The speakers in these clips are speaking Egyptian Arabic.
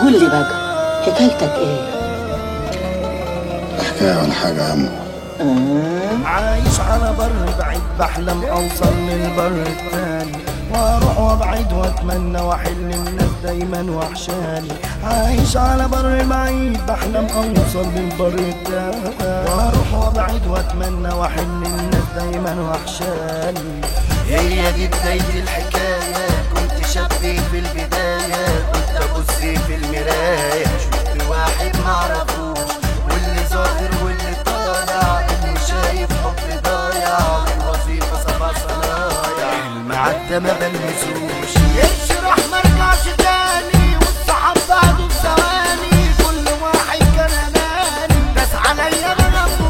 قول لي بقى حكايتك ايه حكاية ولا حاجة يا عمو عايش على بر بعيد بحلم اوصل للبر التاني واروح وابعد واتمنى واحل الناس دايما وحشاني عايش على بر بعيد بحلم اوصل للبر التاني واروح وابعد واتمنى واحل الناس دايما وحشاني هي دي بداية الحكاية كنت شاب في البداية كنت ابص في المراية شفت واحد معرفوش واللي ظاهر واللي طالع اللي شايف حب ضايع الوظيفة سبع صنايع حلم عدى ما بلمسوش يشرح مرجعش تاني والصحاب بعده بثواني كل واحد كان اناني داس عليا ما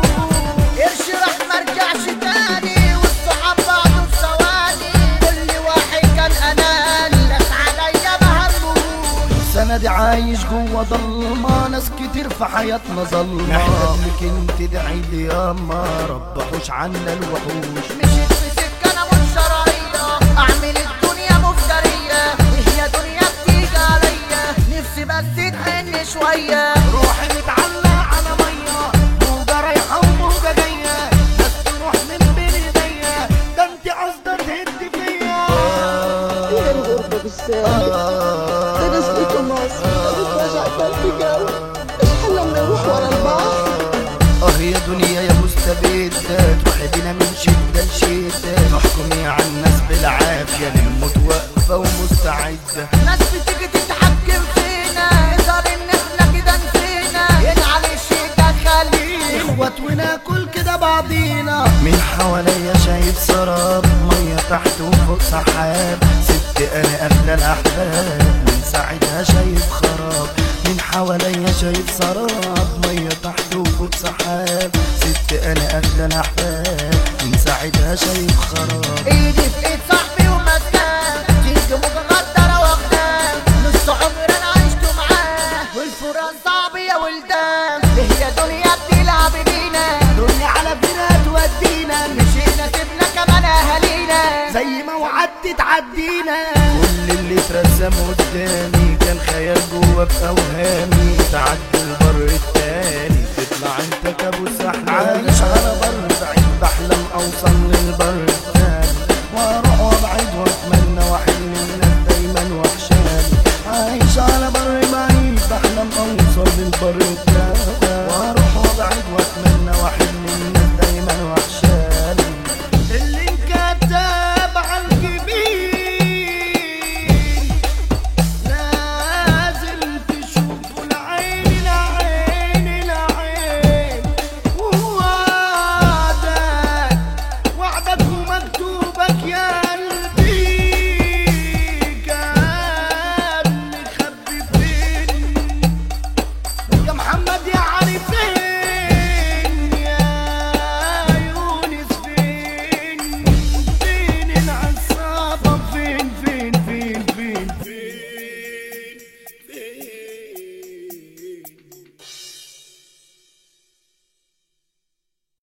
غفوش ارشرح مرجعش تاني والصحاب بعده بثواني كل واحد كان اناني داس عليا ما هموش السنة دي عايش جوه ضلمة ناس كتير في حياتنا ظلمة محتاج لك انت دعي لي ياما رب حوش عنا الوحوش مشيت في سكة انا مش شرعية اعمل الدنيا مفترية هي دنيا بتيجي عليا نفسي بس تحن شوية روحي متعلقة على مية موجة رايحة وموجة جاية ناس تروح من بين ايديا ده انت قصدك تهد فيا ايه الغربة بالسالب ده ناس بيتوا مصر ده بتوجع قلبي قوي ايش حل لما نروح ورا البحر اه يا دنيا يا مستبدة تروحي بينا من شدة لشدة تحكمي على الناس بالعافية للموت واقفة ومستعدة ناس بتيجي تتحكم فينا يظهر ان احنا كده نسينا ينعل الشيء ده خلينا اخوات وناكل كده بعضينا من حواليا شايف سراب مية تحت وفوق سحاب ست انا اغلى الاحباب من ساعتها شايف خراب من حواليا شايف سراب مية تحت وفوق سحاب ست انا اغلى الاحباب من ساعتها شايف خراب ايدي في ايد صاحبي ومسكان تيجي متغدرة واخدان نص عمر انا عشته معاه والفران صعب يا ولدان هي دنيا بتلعب بينا دنيا على فينا تودينا مشينا سيبنا كمان اهالينا زي ما وعدت تعدينا كل اللي اترسم قدامي كان خيال جوا في اوهامي تعدي البر التاني تطلع انت كابوس احلامي عايش